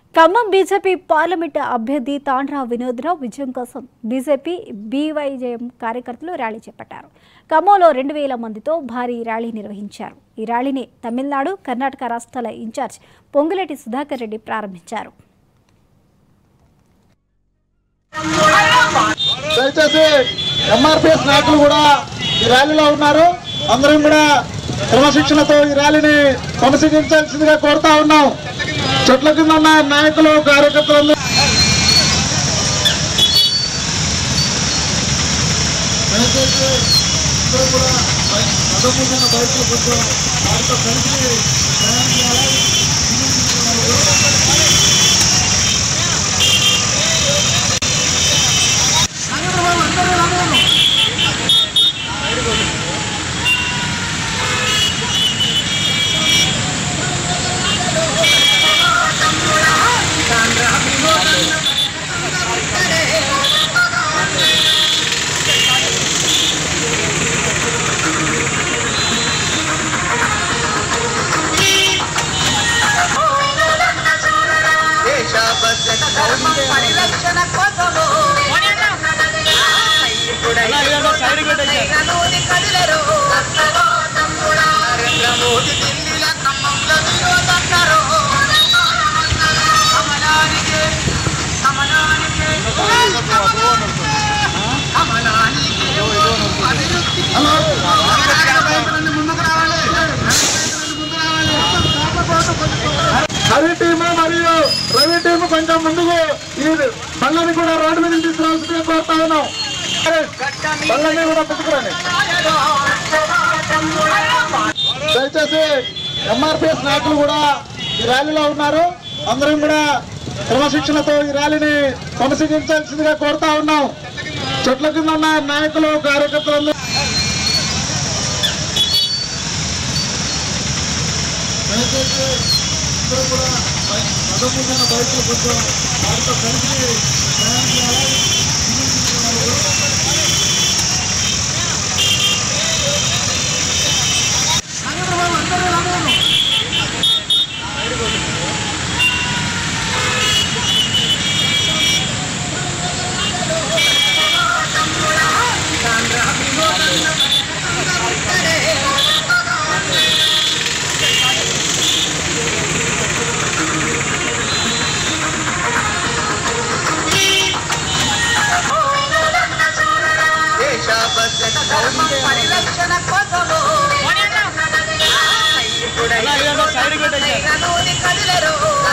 Khammam BJP parliament అభ్యర్థి తాండ్రా వినోద్రావు విజయం కోసం బీజేపీ బీవైజేఎం కార్యకర్తలు ర్యాలీ చేపట్టారు ఖమ్మంలో రెండు వేల మందితో భారీ ర్యాలీ నిర్వహించారు ఈ ర్యాలీని తమిళనాడు కర్ణాటక రాష్ట్రాల ఇన్ఛార్జ్ పొంగులేటి సుధాకర్ రెడ్డి ప్రారంభించారు దయచేసి ఎంఆర్పిఎస్ నాయకులు కూడా ఈ ర్యాలీలో ఉన్నారు అందరం కూడా క్రమశిక్షణతో ఈ ర్యాలీని కొనసాగించాల్సిందిగా కోరుతా ఉన్నాం చెట్ల కింద ఉన్న నాయకులు కార్యకర్తలు దేశభద్రత ధర్మం పరిరక్షణ కోసము సైనికుడైనోని కదిలెరు. నరేంద్ర మోదీ ఢిల్లీల ఖమ్మంలో వినోదన్నారు. కమలానికి కమలానికి కమలానికి అభివృద్ధి ముందుకు రావాలి హరి టీము మరియు రవి టీము కొంచెం ముందుకు ఈ బళ్ళని కూడా రోడ్డు మీద తీసుకురావాల్సిందిగా కోరుతా ఉన్నాం బళ్ళని కూడా పుట్టుకురండి దయచేసి ఎంఆర్పిఎస్ నాయకులు కూడా ఈ ర్యాలీలో ఉన్నారు అందరం కూడా క్రమశిక్షణతో ఈ ర్యాలీని కొనసాగించాల్సిందిగా కోరుతా ఉన్నాం చెట్ల కింద ఉన్న నాయకులు కార్యకర్తలు దేశభద్రత ధర్మం పరిరక్షణ కోసము సైనికుడైనోని కదిలెరు.